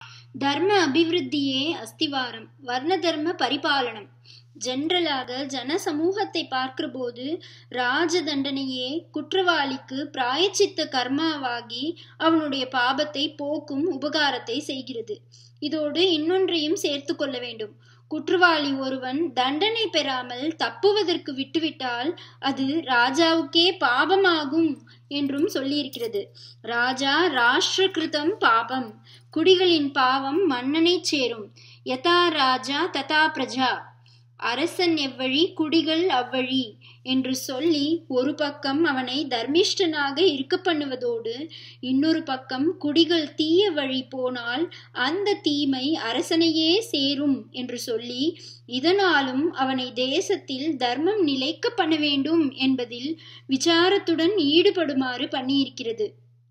தர்ம அபிவிருத்தியே அஸ்திவாரம் வர்ண தர்ம பரிபாலனம் ஜென்ரலாக ஜன சமூகத்தை பார்க்கிற போது ராஜ தண்டனையே குற்றவாளிக்கு பிராயச்சித்த கர்மாவாகி அவனுடைய பாபத்தை போக்கும் உபகாரத்தை செய்கிறது இதோடு இன்னொன்றையும் சேர்த்து கொள்ள வேண்டும் குற்றவாளி ஒருவன் தண்டனை பெறாமல் தப்புவதற்கு விட்டுவிட்டால் அது ராஜாவுக்கே பாபமாகும் என்றும் சொல்லியிருக்கிறது ராஜா ராஷ்டிரகிருதம் பாபம் குடிகளின் பாவம் மன்னனை சேரும் யதா ராஜா ததா பிரஜா அரசன் எவ்வழி குடிகள் அவ்வழி என்று சொல்லி ஒரு பக்கம் அவனை தர்மிஷ்டனாக இருக்க பண்ணுவதோடு இன்னொரு பக்கம் குடிகள் தீய வழி போனால் அந்த தீமை அரசனையே சேரும் என்று சொல்லி இதனாலும் அவனை தேசத்தில் தர்மம் நிலைக்க பண்ண வேண்டும் என்பதில் விசாரத்துடன் ஈடுபடுமாறு பண்ணியிருக்கிறது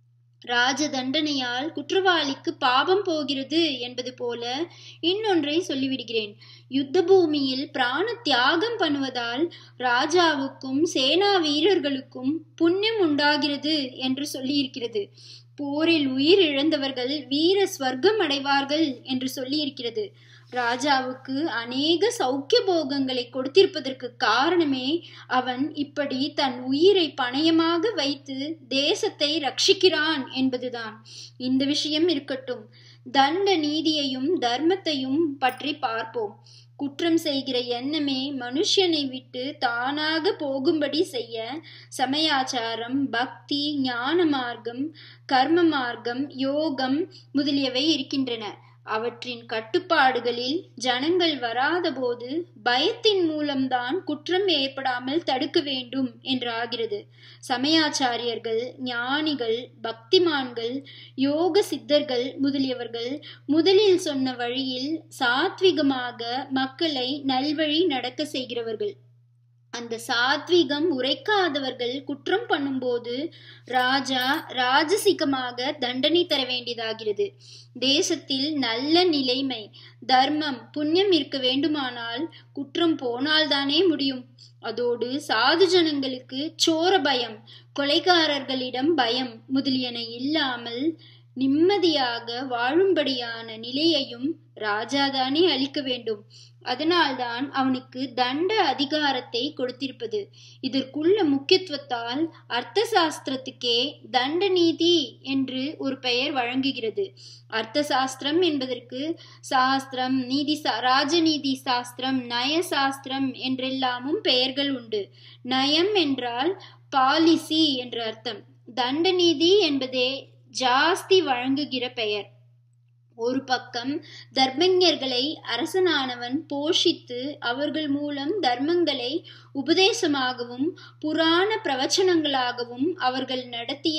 ராஜ தண்டனையால் குற்றவாளிக்கு பாபம் போகிறது என்பது போல இன்னொன்றை சொல்லிவிடுகிறேன் யுத்த பூமியில் பிராண தியாகம் பண்ணுவதால் ராஜாவுக்கும் சேனா வீரர்களுக்கும் புண்ணியம் உண்டாகிறது என்று சொல்லியிருக்கிறது போரில் உயிர் இழந்தவர்கள் வீர ஸ்வர்க்கம் அடைவார்கள் என்று சொல்லியிருக்கிறது ராஜாவுக்கு அநேக சௌக்கிய போகங்களை கொடுத்திருப்பதற்கு காரணமே அவன் இப்படி தன் உயிரை பணயமாக வைத்து தேசத்தை ரட்சிக்கிறான் என்பதுதான் இந்த விஷயம் இருக்கட்டும் தண்ட நீதியையும் தர்மத்தையும் பற்றி பார்ப்போம் குற்றம் செய்கிற எண்ணமே மனுஷனை விட்டு தானாக போகும்படி செய்ய சமயாச்சாரம் பக்தி ஞான மார்க்கம் கர்ம மார்க்கம் யோகம் முதலியவை இருக்கின்றன அவற்றின் கட்டுப்பாடுகளில் ஜனங்கள் வராத போது பயத்தின் மூலம்தான் குற்றம் ஏற்படாமல் தடுக்க வேண்டும் என்றாகிறது சமயாச்சாரியர்கள் ஞானிகள் பக்திமான்கள் யோக சித்தர்கள் முதலியவர்கள் முதலில் சொன்ன வழியில் சாத்விகமாக மக்களை நல்வழி நடக்க செய்கிறவர்கள் அந்த சாத்வீகம் உரைக்காதவர்கள் குற்றம் பண்ணும்போது ராஜா ராஜசிகமாக தண்டனை தர வேண்டியதாகிறது தேசத்தில் நல்ல நிலைமை தர்மம் புண்ணியம் இருக்க வேண்டுமானால் குற்றம் போனால்தானே முடியும் அதோடு சாது ஜனங்களுக்கு சோர பயம் கொலைகாரர்களிடம் பயம் முதலியன இல்லாமல் நிம்மதியாக வாழும்படியான நிலையையும் ராஜாதானே அளிக்க வேண்டும் அதனால்தான் அவனுக்கு தண்ட அதிகாரத்தை கொடுத்திருப்பது இதற்குள்ள முக்கியத்துவத்தால் அர்த்த சாஸ்திரத்துக்கே தண்ட நீதி என்று ஒரு பெயர் வழங்குகிறது அர்த்த சாஸ்திரம் என்பதற்கு சாஸ்திரம் நீதி ராஜநீதி சாஸ்திரம் நய சாஸ்திரம் என்றெல்லாமும் பெயர்கள் உண்டு நயம் என்றால் பாலிசி என்ற அர்த்தம் தண்ட நீதி என்பதே ஜாஸ்தி வழங்குகிற பெயர் ஒரு பக்கம் தர்மஞர்களை அரசனானவன் போஷித்து அவர்கள் மூலம் தர்மங்களை உபதேசமாகவும் புராண பிரவச்சனங்களாகவும் அவர்கள் நடத்திய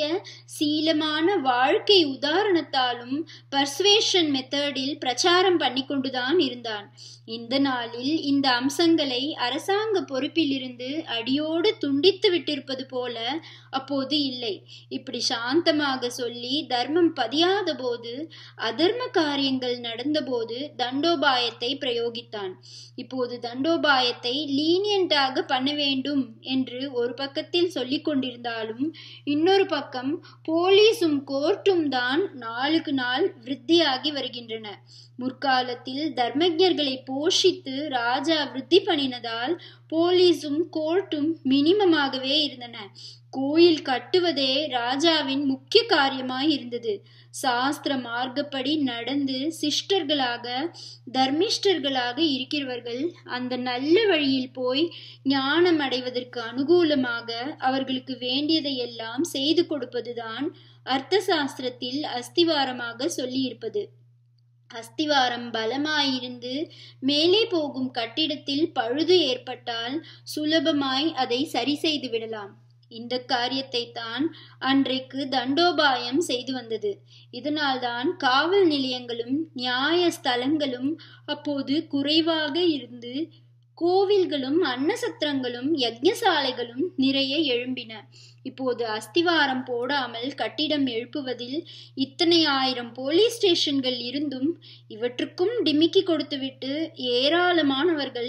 சீலமான வாழ்க்கை உதாரணத்தாலும் பர்சுவேஷன் மெத்தடில் பிரச்சாரம் பண்ணி கொண்டுதான் இருந்தான் இந்த நாளில் இந்த அம்சங்களை அரசாங்க பொறுப்பிலிருந்து அடியோடு துண்டித்து விட்டிருப்பது போல அப்போது இல்லை இப்படி சாந்தமாக சொல்லி தர்மம் பதியாத போது அதர்ம காரியங்கள் நடந்தபோது தண்டோபாயத்தை பிரயோகித்தான் இப்போது தண்டோபாயத்தை லீனியண்டாக பண்ண வேண்டும் என்று ஒரு பக்கத்தில் சொல்லிக் கொண்டிருந்தாலும் இன்னொரு பக்கம் போலீஸும் கோர்ட்டும் தான் நாளுக்கு நாள் விருத்தியாகி வருகின்றன முற்காலத்தில் தர்மஜர்களை போஷித்து ராஜா விருத்தி பண்ணினதால் போலீஸும் கோர்ட்டும் மினிமமாகவே இருந்தன கோயில் கட்டுவதே ராஜாவின் முக்கிய காரியமாய் இருந்தது சாஸ்திர மார்க்கப்படி நடந்து சிஷ்டர்களாக தர்மிஷ்டர்களாக இருக்கிறவர்கள் அந்த நல்ல வழியில் போய் ஞானம் அடைவதற்கு அனுகூலமாக அவர்களுக்கு வேண்டியதை எல்லாம் செய்து கொடுப்பதுதான் அர்த்த சாஸ்திரத்தில் அஸ்திவாரமாக சொல்லியிருப்பது அஸ்திவாரம் பலமாயிருந்து மேலே போகும் கட்டிடத்தில் பழுது ஏற்பட்டால் சுலபமாய் அதை சரி செய்து விடலாம் இந்த காரியத்தை தான் அன்றைக்கு தண்டோபாயம் செய்து வந்தது இதனால்தான் காவல் நிலையங்களும் நியாய ஸ்தலங்களும் அப்போது குறைவாக இருந்து கோவில்களும் அன்னசத்திரங்களும் யஜ்ஞசாலைகளும் நிறைய எழும்பின இப்போது அஸ்திவாரம் போடாமல் கட்டிடம் எழுப்புவதில் இத்தனை ஆயிரம் போலீஸ் ஸ்டேஷன்கள் இருந்தும் இவற்றுக்கும் டிமிக்கி கொடுத்துவிட்டு ஏராளமானவர்கள்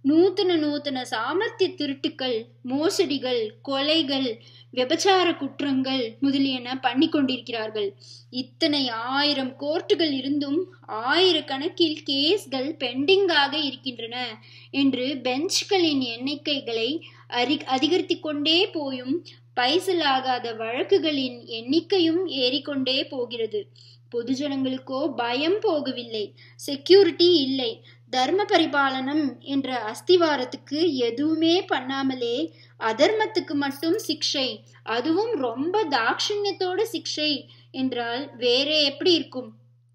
நூத்தன நூத்தன சாமர்த்திய திருட்டுக்கள் மோசடிகள் கொலைகள் விபச்சார குற்றங்கள் முதலியன பண்ணி கொண்டிருக்கிறார்கள் இத்தனை ஆயிரம் கோர்ட்டுகள் இருந்தும் ஆயிரக்கணக்கில் கேஸ்கள் பெண்டிங்காக இருக்கின்றன என்று பெஞ்ச்களின் எண்ணிக்கைகளை அறி அதிகரித்து கொண்டே போயும் பைசலாகாத வழக்குகளின் எண்ணிக்கையும் ஏறிக்கொண்டே போகிறது பொதுஜனங்களுக்கோ பயம் போகவில்லை செக்யூரிட்டி இல்லை தர்ம பரிபாலனம் என்ற அஸ்திவாரத்துக்கு எதுவுமே பண்ணாமலே அதர்மத்துக்கு மட்டும் சிக்ஷை அதுவும் ரொம்ப தாட்சிணியத்தோட சிக்ஷை என்றால் வேற எப்படி இருக்கும்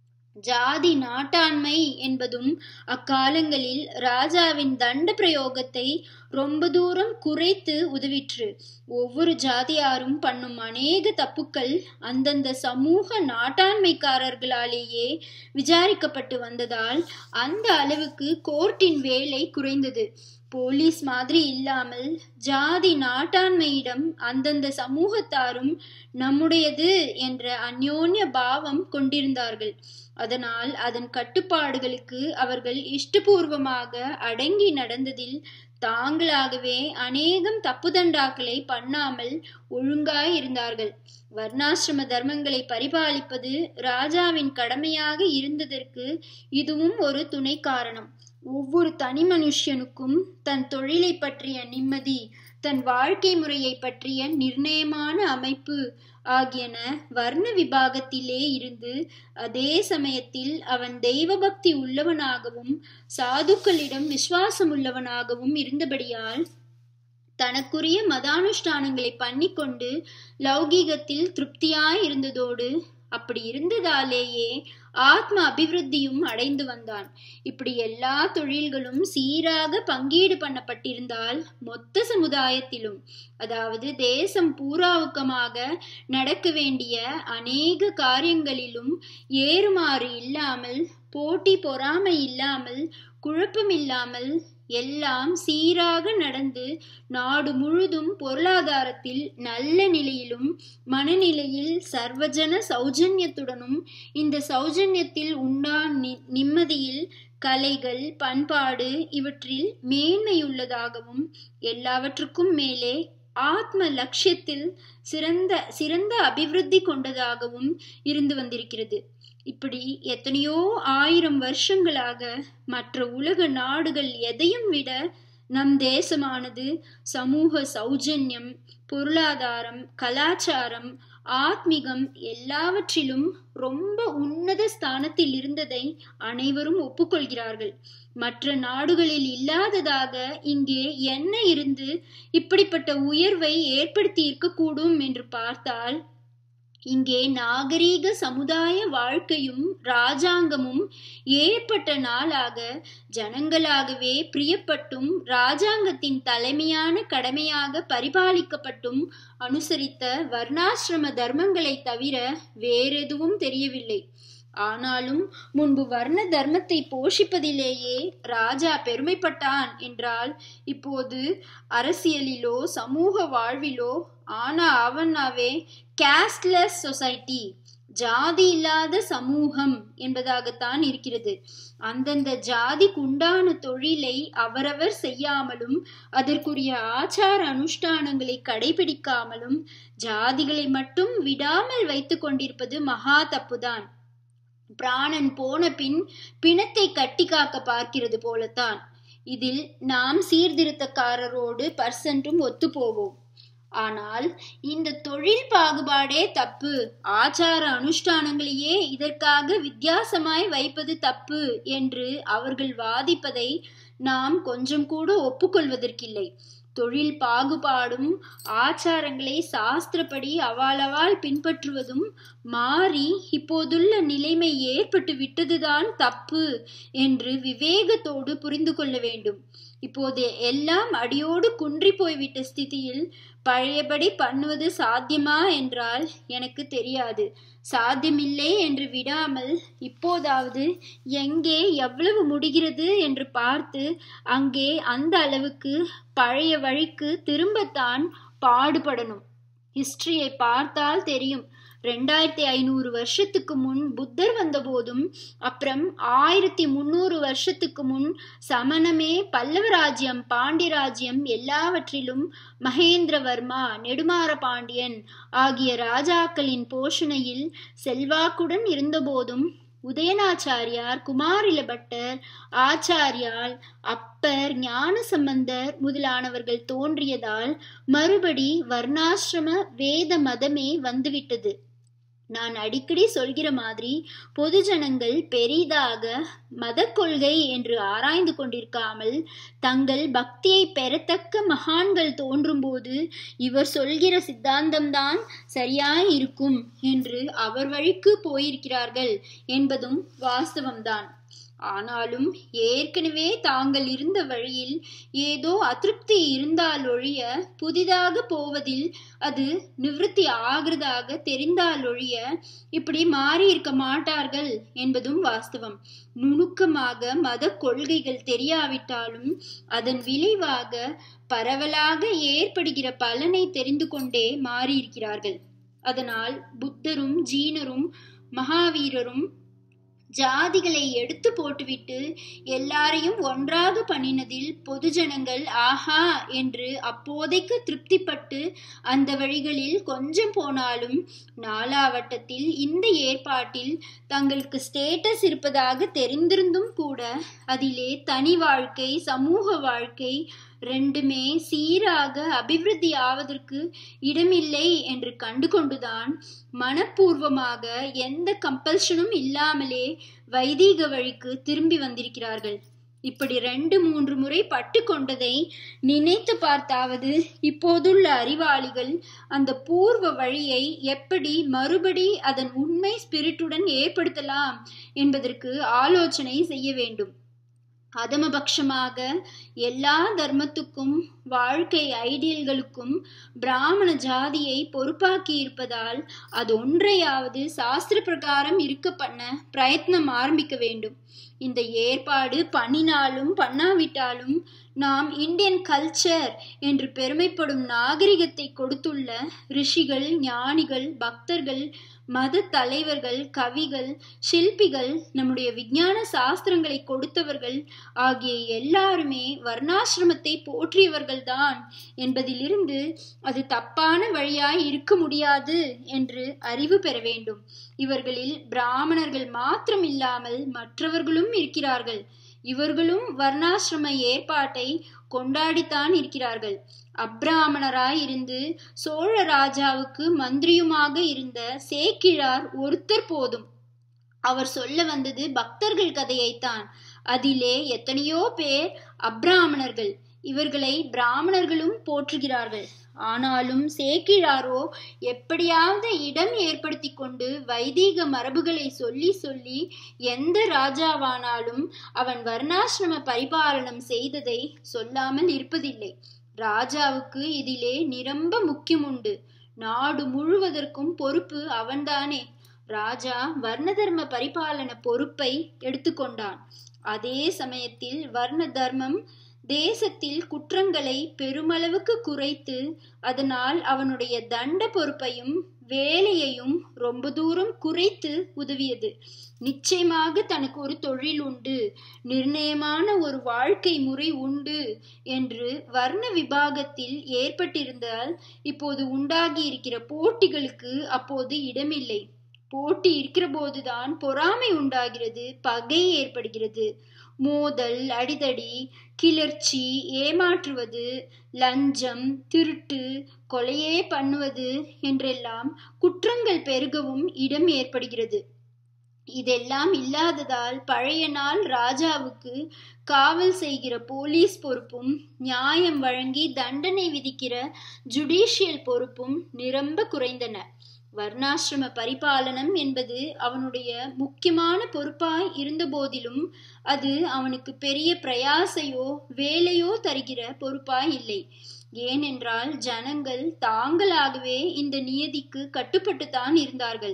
ஜாதி நாட்டாண்மை என்பதும் அக்காலங்களில் ராஜாவின் தண்ட பிரயோகத்தை ரொம்ப தூரம் குறைத்து உதவிற்று ஒவ்வொரு ஜாதியாரும் பண்ணும் அநேக தப்புக்கள் அந்தந்த சமூக நாட்டாண்மைக்காரர்களாலேயே விசாரிக்கப்பட்டு வந்ததால் அந்த அளவுக்கு கோர்ட்டின் வேலை குறைந்தது போலீஸ் மாதிரி இல்லாமல் ஜாதி நாட்டாண்மையிடம் அந்தந்த சமூகத்தாரும் நம்முடையது என்ற அந்யோன்ய பாவம் கொண்டிருந்தார்கள் அதனால் அதன் கட்டுப்பாடுகளுக்கு அவர்கள் இஷ்டபூர்வமாக அடங்கி நடந்ததில் தாங்களாகவே அநேகம் தப்புதண்டாக்களை பண்ணாமல் ஒழுங்காய் இருந்தார்கள் வர்ணாசிரம தர்மங்களை பரிபாலிப்பது ராஜாவின் கடமையாக இருந்ததற்கு இதுவும் ஒரு துணை காரணம் ஒவ்வொரு தனி மனுஷனுக்கும் தன் தொழிலை பற்றிய நிம்மதி தன் வாழ்க்கை முறையை பற்றிய நிர்ணயமான அமைப்பு ஆகியன வர்ண விபாகத்திலே இருந்து அதே சமயத்தில் அவன் தெய்வ பக்தி உள்ளவனாகவும் சாதுக்களிடம் விசுவாசம் உள்ளவனாகவும் இருந்தபடியால் தனக்குரிய மதானுஷ்டானங்களை பண்ணிக்கொண்டு லௌகீகத்தில் திருப்தியாய் இருந்ததோடு அப்படி இருந்ததாலேயே ஆத்ம அபிவிருத்தியும் அடைந்து வந்தான் இப்படி எல்லா தொழில்களும் சீராக பங்கீடு பண்ணப்பட்டிருந்தால் மொத்த சமுதாயத்திலும் அதாவது தேசம் பூராவுக்கமாக நடக்க வேண்டிய அநேக காரியங்களிலும் ஏறுமாறு இல்லாமல் போட்டி பொறாமை இல்லாமல் குழப்பம் இல்லாமல் எல்லாம் சீராக நடந்து நாடு முழுதும் பொருளாதாரத்தில் நல்ல நிலையிலும் மனநிலையில் சர்வஜன சௌஜன்யத்துடனும் இந்த சௌஜன்யத்தில் உண்டான் நிம்மதியில் கலைகள் பண்பாடு இவற்றில் மேன்மையுள்ளதாகவும் எல்லாவற்றுக்கும் மேலே ஆத்ம லட்சியத்தில் சிறந்த சிறந்த அபிவிருத்தி கொண்டதாகவும் இருந்து வந்திருக்கிறது இப்படி எத்தனையோ ஆயிரம் வருஷங்களாக மற்ற உலக நாடுகள் எதையும் விட நம் தேசமானது சமூக சௌஜன்யம் பொருளாதாரம் கலாச்சாரம் ஆத்மிகம் எல்லாவற்றிலும் ரொம்ப உன்னத ஸ்தானத்தில் இருந்ததை அனைவரும் ஒப்புக்கொள்கிறார்கள் மற்ற நாடுகளில் இல்லாததாக இங்கே என்ன இருந்து இப்படிப்பட்ட உயர்வை ஏற்படுத்தி இருக்கக்கூடும் என்று பார்த்தால் இங்கே நாகரீக சமுதாய வாழ்க்கையும் ராஜாங்கமும் ஏற்பட்ட நாளாக ஜனங்களாகவே பிரியப்பட்டும் ராஜாங்கத்தின் தலைமையான கடமையாக பரிபாலிக்கப்பட்டும் அனுசரித்த வர்ணாசிரம தர்மங்களை தவிர வேறெதுவும் தெரியவில்லை ஆனாலும் முன்பு வர்ண தர்மத்தை போஷிப்பதிலேயே ராஜா பெருமைப்பட்டான் என்றால் இப்போது அரசியலிலோ சமூக வாழ்விலோ ஆனா அவனாவே கேஸ்ட்லெஸ் சொசைட்டி ஜாதி இல்லாத சமூகம் என்பதாகத்தான் இருக்கிறது அந்தந்த ஜாதிக்குண்டான தொழிலை அவரவர் செய்யாமலும் அதற்குரிய ஆச்சார அனுஷ்டானங்களை கடைபிடிக்காமலும் ஜாதிகளை மட்டும் விடாமல் வைத்து கொண்டிருப்பது மகா தப்புதான் பிராணன் போன பின் பிணத்தை கட்டி காக்க பார்க்கிறது போலத்தான் இதில் நாம் சீர்திருத்தக்காரரோடு பர்சன்ட்டும் ஒத்து போவோம் ஆனால் இந்த தொழில் பாகுபாடே தப்பு ஆச்சார அனுஷ்டானங்களையே இதற்காக வித்தியாசமாய் வைப்பது தப்பு என்று அவர்கள் வாதிப்பதை நாம் கொஞ்சம் கூட ஒப்புக்கொள்வதற்கில்லை தொழில் பாகுபாடும் ஆச்சாரங்களை சாஸ்திரப்படி அவாளவால் பின்பற்றுவதும் மாறி இப்போதுள்ள நிலைமை ஏற்பட்டு விட்டதுதான் தப்பு என்று விவேகத்தோடு புரிந்து கொள்ள வேண்டும் இப்போது எல்லாம் அடியோடு குன்றி போய்விட்ட ஸ்திதியில் பழையபடி பண்ணுவது சாத்தியமா என்றால் எனக்கு தெரியாது சாத்தியமில்லை என்று விடாமல் இப்போதாவது எங்கே எவ்வளவு முடிகிறது என்று பார்த்து அங்கே அந்த அளவுக்கு பழைய வழிக்கு திரும்பத்தான் பாடுபடணும் ஹிஸ்டரியை பார்த்தால் தெரியும் ரெண்டாயிரத்தி ஐநூறு வருஷத்துக்கு முன் புத்தர் வந்தபோதும் அப்புறம் ஆயிரத்தி முன்னூறு வருஷத்துக்கு முன் சமணமே பல்லவ ராஜ்யம் பாண்டிய ராஜ்யம் எல்லாவற்றிலும் மகேந்திரவர்மா நெடுமாற பாண்டியன் ஆகிய ராஜாக்களின் போஷணையில் செல்வாக்குடன் இருந்தபோதும் உதயநாச்சாரியார் குமாரில பட்டர் ஆச்சாரியால் அப்பர் ஞானசம்பந்தர் முதலானவர்கள் தோன்றியதால் மறுபடி வர்ணாசிரம வேத மதமே வந்துவிட்டது நான் அடிக்கடி சொல்கிற மாதிரி பொதுஜனங்கள் பெரிதாக மத கொள்கை என்று ஆராய்ந்து கொண்டிருக்காமல் தங்கள் பக்தியை பெறத்தக்க மகான்கள் தோன்றும்போது இவர் சொல்கிற சித்தாந்தம்தான் சரியாய் இருக்கும் என்று அவர் வழிக்கு போயிருக்கிறார்கள் என்பதும் வாஸ்தவம்தான் ஆனாலும் ஏற்கனவே தாங்கள் இருந்த வழியில் ஏதோ அதிருப்தி இருந்தால் ஒழிய புதிதாக போவதில் அது நிவிருத்தி ஆகிறதாக தெரிந்தால் ஒழிய இப்படி மாறி இருக்க மாட்டார்கள் என்பதும் வாஸ்தவம் நுணுக்கமாக மத கொள்கைகள் தெரியாவிட்டாலும் அதன் விளைவாக பரவலாக ஏற்படுகிற பலனை தெரிந்து கொண்டே மாறியிருக்கிறார்கள் அதனால் புத்தரும் ஜீனரும் மகாவீரரும் ஜாதிகளை எடுத்து போட்டுவிட்டு எல்லாரையும் ஒன்றாக பண்ணினதில் பொதுஜனங்கள் ஆஹா என்று அப்போதைக்கு திருப்திப்பட்டு அந்த வழிகளில் கொஞ்சம் போனாலும் நாலாவட்டத்தில் இந்த ஏற்பாட்டில் தங்களுக்கு ஸ்டேட்டஸ் இருப்பதாக தெரிந்திருந்தும் கூட அதிலே தனி வாழ்க்கை சமூக வாழ்க்கை ரெண்டுமே சீராக அபிவிருத்தி ஆவதற்கு இடமில்லை என்று கண்டு கொண்டுதான் மனப்பூர்வமாக எந்த கம்பல்ஷனும் இல்லாமலே வைதீக வழிக்கு திரும்பி வந்திருக்கிறார்கள் இப்படி ரெண்டு மூன்று முறை பட்டு கொண்டதை நினைத்து பார்த்தாவது இப்போதுள்ள அறிவாளிகள் அந்த பூர்வ வழியை எப்படி மறுபடி அதன் உண்மை ஸ்பிரிட்டுடன் ஏற்படுத்தலாம் என்பதற்கு ஆலோசனை செய்ய வேண்டும் அதமபட்சமாக எல்லா தர்மத்துக்கும் வாழ்க்கை ஐடியல்களுக்கும் பிராமண ஜாதியை பொறுப்பாக்கி இருப்பதால் அது ஒன்றையாவது சாஸ்திர பிரகாரம் இருக்க பண்ண பிரயத்னம் ஆரம்பிக்க வேண்டும் இந்த ஏற்பாடு பண்ணினாலும் பண்ணாவிட்டாலும் நாம் இந்தியன் கல்ச்சர் என்று பெருமைப்படும் நாகரிகத்தை கொடுத்துள்ள ரிஷிகள் ஞானிகள் பக்தர்கள் மத தலைவர்கள் கவிகள் சிற்பிகள் நம்முடைய விஞ்ஞான சாஸ்திரங்களை கொடுத்தவர்கள் ஆகிய எல்லாருமே வர்ணாசிரமத்தை போற்றியவர்கள்தான் என்பதிலிருந்து அது தப்பான வழியாய் இருக்க முடியாது என்று அறிவு பெற வேண்டும் இவர்களில் பிராமணர்கள் மாத்திரம் இல்லாமல் மற்றவர்களும் இருக்கிறார்கள் இவர்களும் வர்ணாசிரம ஏற்பாட்டை கொண்டாடித்தான் இருக்கிறார்கள் அப்ராமணராய் இருந்து சோழ ராஜாவுக்கு மந்திரியுமாக இருந்த சேக்கிழார் ஒருத்தர் போதும் அவர் சொல்ல வந்தது பக்தர்கள் கதையைத்தான் அதிலே எத்தனையோ பேர் அப்ராமணர்கள் இவர்களை பிராமணர்களும் போற்றுகிறார்கள் ஆனாலும் சேக்கிழாரோ எப்படியாவது இடம் ஏற்படுத்தி கொண்டு வைதீக மரபுகளை சொல்லி சொல்லி எந்த ராஜாவானாலும் அவன் வர்ணாசிரம பரிபாலனம் செய்ததை சொல்லாமல் இருப்பதில்லை ராஜாவுக்கு இதிலே நிரம்ப முக்கியம் உண்டு நாடு முழுவதற்கும் பொறுப்பு அவன்தானே ராஜா வர்ண தர்ம பரிபாலன பொறுப்பை எடுத்துக்கொண்டான் அதே சமயத்தில் வர்ண தர்மம் தேசத்தில் குற்றங்களை பெருமளவுக்கு குறைத்து அதனால் அவனுடைய தண்ட பொறுப்பையும் வேலையையும் ரொம்ப தூரம் குறைத்து உதவியது நிச்சயமாக தனக்கு ஒரு தொழில் உண்டு நிர்ணயமான ஒரு வாழ்க்கை முறை உண்டு என்று வர்ண விபாகத்தில் ஏற்பட்டிருந்தால் இப்போது உண்டாகி இருக்கிற போட்டிகளுக்கு அப்போது இடமில்லை போட்டி இருக்கிற போதுதான் பொறாமை உண்டாகிறது பகை ஏற்படுகிறது மோதல் அடிதடி கிளர்ச்சி ஏமாற்றுவது லஞ்சம் திருட்டு கொலையே பண்ணுவது என்றெல்லாம் குற்றங்கள் பெருகவும் இடம் ஏற்படுகிறது இதெல்லாம் இல்லாததால் பழைய நாள் ராஜாவுக்கு காவல் செய்கிற போலீஸ் பொறுப்பும் நியாயம் வழங்கி தண்டனை விதிக்கிற ஜுடிஷியல் பொறுப்பும் நிரம்ப குறைந்தன வர்ணாசிரம பரிபாலனம் என்பது அவனுடைய முக்கியமான பொறுப்பாய் இருந்த போதிலும் அது அவனுக்கு பெரிய பிரயாசையோ வேலையோ தருகிற பொறுப்பாய் இல்லை ஏனென்றால் ஜனங்கள் தாங்களாகவே இந்த நியதிக்கு கட்டுப்பட்டுத்தான் இருந்தார்கள்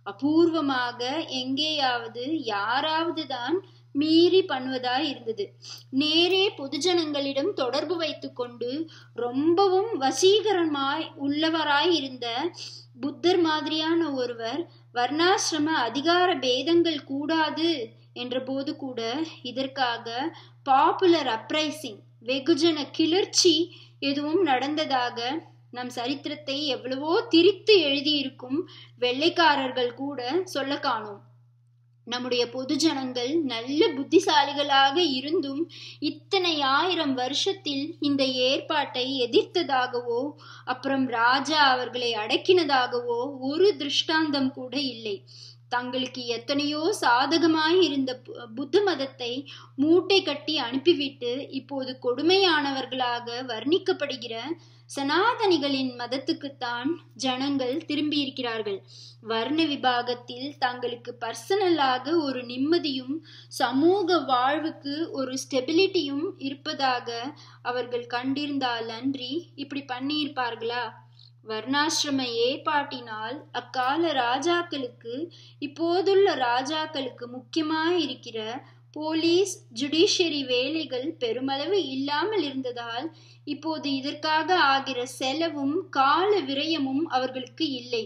அபூர்வமாக எங்கேயாவது யாராவது தான் மீறி பண்ணுவதாய் இருந்தது நேரே பொதுஜனங்களிடம் தொடர்பு வைத்துக்கொண்டு ரொம்பவும் வசீகரமாய் உள்ளவராய் இருந்த புத்தர் மாதிரியான ஒருவர் வர்ணாசிரம அதிகார பேதங்கள் கூடாது என்ற போது கூட இதற்காக பாப்புலர் அப்ரைசிங் வெகுஜன கிளர்ச்சி எதுவும் நடந்ததாக நம் சரித்திரத்தை எவ்வளவோ திரித்து எழுதியிருக்கும் வெள்ளைக்காரர்கள் கூட சொல்ல காணோம் நம்முடைய பொதுஜனங்கள் நல்ல புத்திசாலிகளாக இருந்தும் இத்தனை ஆயிரம் வருஷத்தில் இந்த ஏற்பாட்டை எதிர்த்ததாகவோ அப்புறம் ராஜா அவர்களை அடக்கினதாகவோ ஒரு திருஷ்டாந்தம் கூட இல்லை தங்களுக்கு எத்தனையோ சாதகமாய் இருந்த புத்த மதத்தை மூட்டை கட்டி அனுப்பிவிட்டு இப்போது கொடுமையானவர்களாக வர்ணிக்கப்படுகிற சனாதனிகளின் மதத்துக்குத்தான் ஜனங்கள் திரும்பியிருக்கிறார்கள் வர்ண விபாகத்தில் தங்களுக்கு பர்சனலாக ஒரு நிம்மதியும் சமூக வாழ்வுக்கு ஒரு ஸ்டெபிலிட்டியும் இருப்பதாக அவர்கள் கண்டிருந்தால் அன்றி இப்படி பண்ணியிருப்பார்களா வர்ணாசிரம ஏற்பாட்டினால் அக்கால ராஜாக்களுக்கு இப்போதுள்ள ராஜாக்களுக்கு முக்கியமாய் இருக்கிற போலீஸ் ஜுடிஷியரி வேலைகள் பெருமளவு இல்லாமல் இருந்ததால் இப்போது இதற்காக ஆகிற செலவும் கால விரயமும் அவர்களுக்கு இல்லை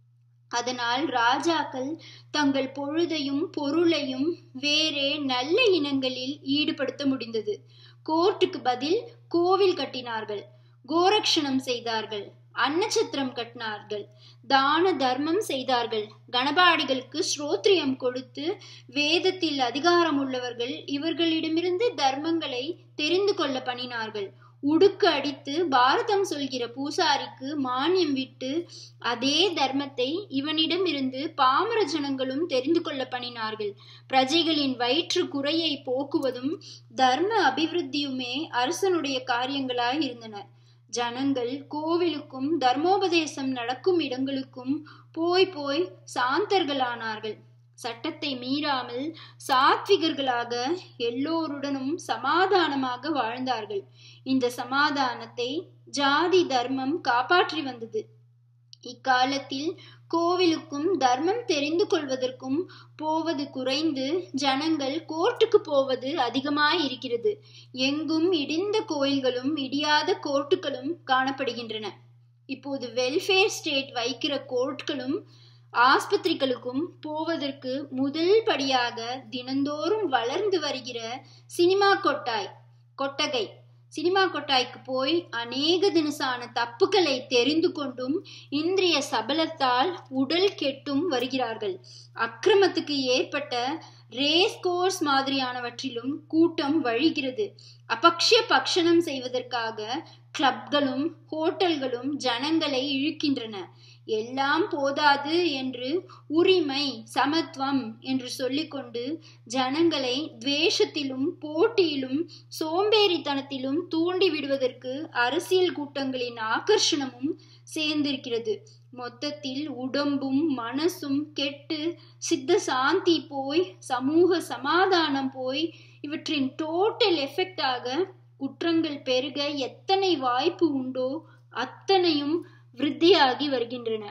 அதனால் ராஜாக்கள் தங்கள் பொழுதையும் பொருளையும் வேறே நல்ல இனங்களில் ஈடுபடுத்த முடிந்தது கோர்ட்டுக்கு பதில் கோவில் கட்டினார்கள் கோரக்ஷணம் செய்தார்கள் அன்னச்சத்திரம் கட்டினார்கள் தான தர்மம் செய்தார்கள் கணபாடிகளுக்கு ஸ்ரோத்ரியம் கொடுத்து வேதத்தில் அதிகாரம் உள்ளவர்கள் இவர்களிடமிருந்து தர்மங்களை தெரிந்து கொள்ள பண்ணினார்கள் உடுக்கு அடித்து பாரதம் சொல்கிற பூசாரிக்கு மானியம் விட்டு அதே தர்மத்தை இவனிடம் இருந்து பாமர ஜனங்களும் தெரிந்து கொள்ள பண்ணினார்கள் பிரஜைகளின் வயிற்று குறையை போக்குவதும் தர்ம அபிவிருத்தியுமே அரசனுடைய காரியங்களாய் இருந்தன ஜனங்கள் கோவிலுக்கும் தர்மோபதேசம் நடக்கும் இடங்களுக்கும் போய் போய் சாந்தர்களானார்கள் சட்டத்தை மீறாமல் சாத்விகர்களாக எல்லோருடனும் சமாதானமாக வாழ்ந்தார்கள் இந்த சமாதானத்தை ஜாதி தர்மம் காப்பாற்றி வந்தது இக்காலத்தில் கோவிலுக்கும் தர்மம் தெரிந்து கொள்வதற்கும் போவது குறைந்து ஜனங்கள் கோர்ட்டுக்கு போவது அதிகமாய் இருக்கிறது எங்கும் இடிந்த கோயில்களும் இடியாத கோர்ட்டுகளும் காணப்படுகின்றன இப்போது வெல்ஃபேர் ஸ்டேட் வைக்கிற கோர்ட்களும் ஆஸ்பத்திரிகளுக்கும் போவதற்கு முதல் படியாக தினந்தோறும் வளர்ந்து வருகிற சினிமா கொட்டாய் கொட்டகை சினிமா கொட்டாய்க்கு போய் அநேக தினசான தப்புக்களை தெரிந்து கொண்டும் இந்திரிய சபலத்தால் உடல் கெட்டும் வருகிறார்கள் அக்கிரமத்துக்கு ஏற்பட்ட ரேஸ் கோர்ஸ் மாதிரியானவற்றிலும் கூட்டம் வழிகிறது அபக்ஷ பக்ஷணம் செய்வதற்காக கிளப்களும் ஹோட்டல்களும் ஜனங்களை இழுக்கின்றன எல்லாம் போதாது என்று உரிமை சமத்துவம் என்று சொல்லிக்கொண்டு ஜனங்களை துவேஷத்திலும் போட்டியிலும் சோம்பேறித்தனத்திலும் தூண்டி விடுவதற்கு அரசியல் கூட்டங்களின் ஆகர்ஷணமும் சேர்ந்திருக்கிறது மொத்தத்தில் உடம்பும் மனசும் கெட்டு சித்த சாந்தி போய் சமூக சமாதானம் போய் இவற்றின் டோட்டல் எஃபெக்டாக குற்றங்கள் பெருக எத்தனை வாய்ப்பு உண்டோ அத்தனையும் விருத்தியாகி வருகின்றன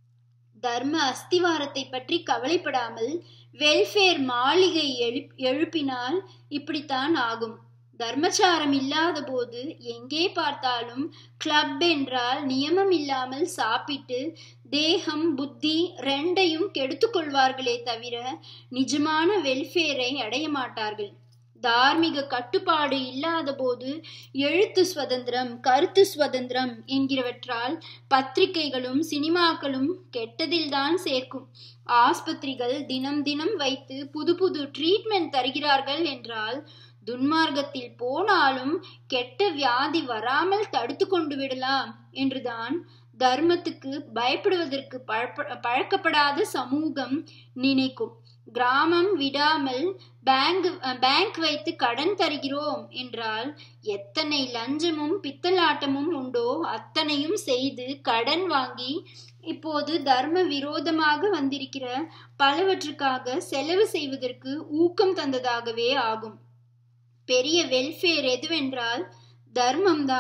தர்ம அஸ்திவாரத்தை பற்றி கவலைப்படாமல் வெல்ஃபேர் மாளிகை எழுப் எழுப்பினால் இப்படித்தான் ஆகும் தர்மச்சாரம் இல்லாத போது எங்கே பார்த்தாலும் கிளப் என்றால் நியமம் இல்லாமல் சாப்பிட்டு தேகம் புத்தி ரெண்டையும் கெடுத்துக் கொள்வார்களே தவிர நிஜமான வெல்ஃபேரை அடைய மாட்டார்கள் தார்மீக கட்டுப்பாடு இல்லாத போது எழுத்து சுதந்திரம் கருத்து சுதந்திரம் என்கிறவற்றால் பத்திரிகைகளும் சினிமாக்களும் கெட்டதில்தான் சேர்க்கும் ஆஸ்பத்திரிகள் தினம் தினம் வைத்து புது புது ட்ரீட்மெண்ட் தருகிறார்கள் என்றால் துன்மார்க்கத்தில் போனாலும் கெட்ட வியாதி வராமல் தடுத்து கொண்டு விடலாம் என்றுதான் தர்மத்துக்கு பயப்படுவதற்கு பழக்கப்படாத சமூகம் நினைக்கும் கிராமம் விடாமல் பேங்க் பேங்க் வைத்து கடன் தருகிறோம் என்றால் எத்தனை லஞ்சமும் பித்தலாட்டமும் உண்டோ அத்தனையும் செய்து கடன் வாங்கி இப்போது தர்ம விரோதமாக வந்திருக்கிற பலவற்றுக்காக செலவு செய்வதற்கு ஊக்கம் தந்ததாகவே ஆகும் பெரிய வெல்ஃபேர் எதுவென்றால் தர்மம்தான்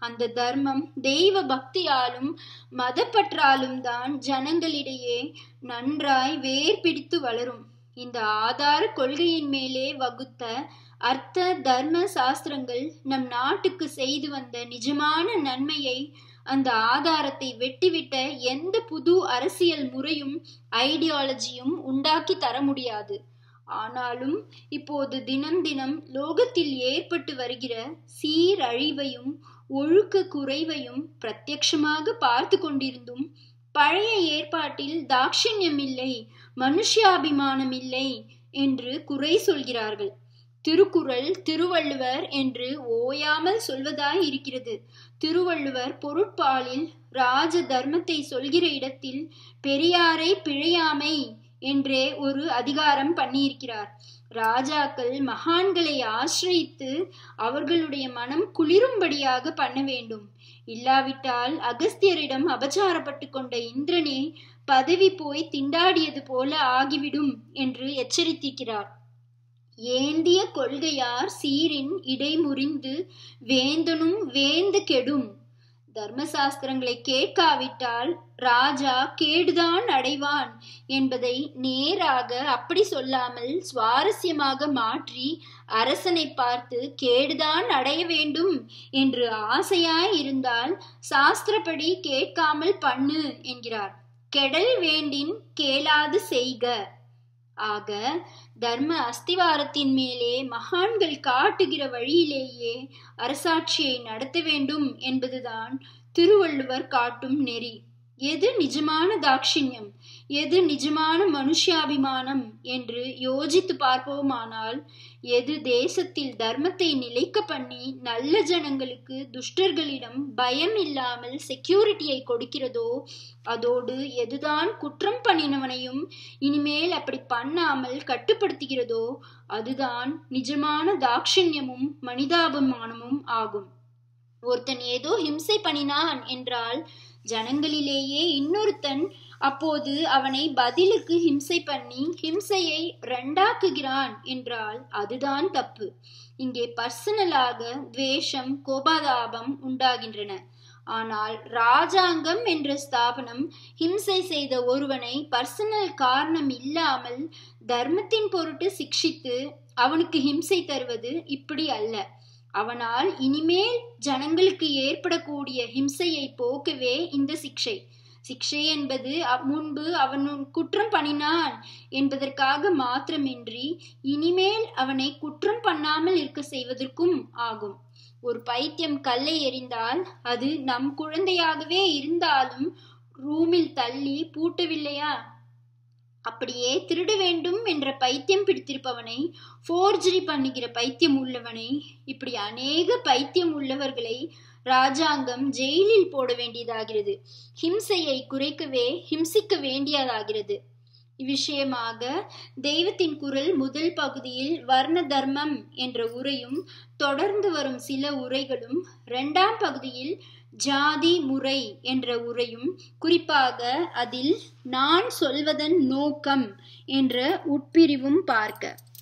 அந்த தர்மம் தெய்வ பக்தியாலும் மதப்பற்றாலும் தான் ஜனங்களிடையே நன்றாய் வேர் பிடித்து வளரும் இந்த ஆதார கொள்கையின் மேலே வகுத்த அர்த்த தர்ம சாஸ்திரங்கள் நம் நாட்டுக்கு செய்து வந்த நிஜமான நன்மையை அந்த ஆதாரத்தை வெட்டிவிட்ட எந்த புது அரசியல் முறையும் ஐடியாலஜியும் உண்டாக்கி தர முடியாது ஆனாலும் இப்போது தினம் தினம் லோகத்தில் ஏற்பட்டு வருகிற சீரழிவையும் ஒழுக்க குறைவையும் பிரத்யட்சமாக பார்த்து கொண்டிருந்தும் பழைய ஏற்பாட்டில் தாட்சிண்யம் இல்லை மனுஷாபிமானம் இல்லை என்று குறை சொல்கிறார்கள் திருக்குறள் திருவள்ளுவர் என்று ஓயாமல் சொல்வதாய் இருக்கிறது திருவள்ளுவர் பொருட்பாலில் ராஜ தர்மத்தை சொல்கிற இடத்தில் பெரியாரை பிழையாமை என்றே ஒரு அதிகாரம் பண்ணியிருக்கிறார் ராஜாக்கள் மகான்களை ஆசிரியித்து அவர்களுடைய மனம் குளிரும்படியாக பண்ண வேண்டும் இல்லாவிட்டால் அகஸ்தியரிடம் அபச்சாரப்பட்டு கொண்ட இந்திரனே பதவி போய் திண்டாடியது போல ஆகிவிடும் என்று எச்சரித்திருக்கிறார் ஏந்திய கொள்கையார் சீரின் இடைமுறிந்து வேந்தனும் வேந்து கெடும் தர்மசாஸ்திரங்களை கேட்காவிட்டால் ராஜா கேடுதான் அடைவான் என்பதை நேராக அப்படி சொல்லாமல் சுவாரஸ்யமாக மாற்றி அரசனை பார்த்து கேடுதான் அடைய வேண்டும் என்று ஆசையாய் இருந்தால் சாஸ்திரப்படி கேட்காமல் பண்ணு என்கிறார் கெடல் வேண்டின் கேளாது செய்க ஆக தர்ம அஸ்திவாரத்தின் மேலே மகான்கள் காட்டுகிற வழியிலேயே அரசாட்சியை நடத்த வேண்டும் என்பதுதான் திருவள்ளுவர் காட்டும் நெறி எது நிஜமான தாட்சிண்யம் எது நிஜமான மனுஷாபிமானம் என்று யோசித்து பார்ப்போமானால் எது தேசத்தில் தர்மத்தை நிலைக்க பண்ணி நல்ல ஜனங்களுக்கு துஷ்டர்களிடம் பயம் இல்லாமல் செக்யூரிட்டியை கொடுக்கிறதோ அதோடு எதுதான் குற்றம் பண்ணினவனையும் இனிமேல் அப்படி பண்ணாமல் கட்டுப்படுத்துகிறதோ அதுதான் நிஜமான தாட்சிண்யமும் மனிதாபிமானமும் ஆகும் ஒருத்தன் ஏதோ ஹிம்சை பண்ணினான் என்றால் ஜனங்களிலேயே இன்னொருத்தன் அப்போது அவனை பதிலுக்கு ஹிம்சை பண்ணி ஹிம்சையை ரெண்டாக்குகிறான் என்றால் அதுதான் தப்பு இங்கே பர்சனலாக துவேஷம் கோபாதாபம் உண்டாகின்றன ஆனால் ராஜாங்கம் என்ற ஸ்தாபனம் ஹிம்சை செய்த ஒருவனை பர்சனல் காரணம் இல்லாமல் தர்மத்தின் பொருட்டு சிக்ஷித்து அவனுக்கு ஹிம்சை தருவது இப்படி அல்ல அவனால் இனிமேல் ஜனங்களுக்கு ஏற்படக்கூடிய ஹிம்சையை போக்கவே இந்த சிக்ஷை சிக்ஷை என்பது முன்பு அவன் குற்றம் பண்ணினான் என்பதற்காக மாத்திரமின்றி இனிமேல் அவனை குற்றம் பண்ணாமல் இருக்க செய்வதற்கும் ஆகும் ஒரு பைத்தியம் கல்லை எறிந்தால் அது நம் குழந்தையாகவே இருந்தாலும் ரூமில் தள்ளி பூட்டவில்லையா அப்படியே திருட வேண்டும் என்ற பைத்தியம் பிடித்திருப்பவனை ஃபோர்ஜரி பண்ணுகிற பைத்தியம் உள்ளவனை இப்படி அநேக பைத்தியம் உள்ளவர்களை ராஜாங்கம் ஜெயிலில் போட வேண்டியதாகிறது ஹிம்சையை குறைக்கவே ஹிம்சிக்க வேண்டியதாகிறது இவ்விஷயமாக தெய்வத்தின் குரல் முதல் பகுதியில் வர்ண தர்மம் என்ற உரையும் தொடர்ந்து வரும் சில உரைகளும் இரண்டாம் பகுதியில் ஜாதி முறை என்ற உரையும் குறிப்பாக அதில் நான் சொல்வதன் நோக்கம் என்ற உட்பிரிவும் பார்க்க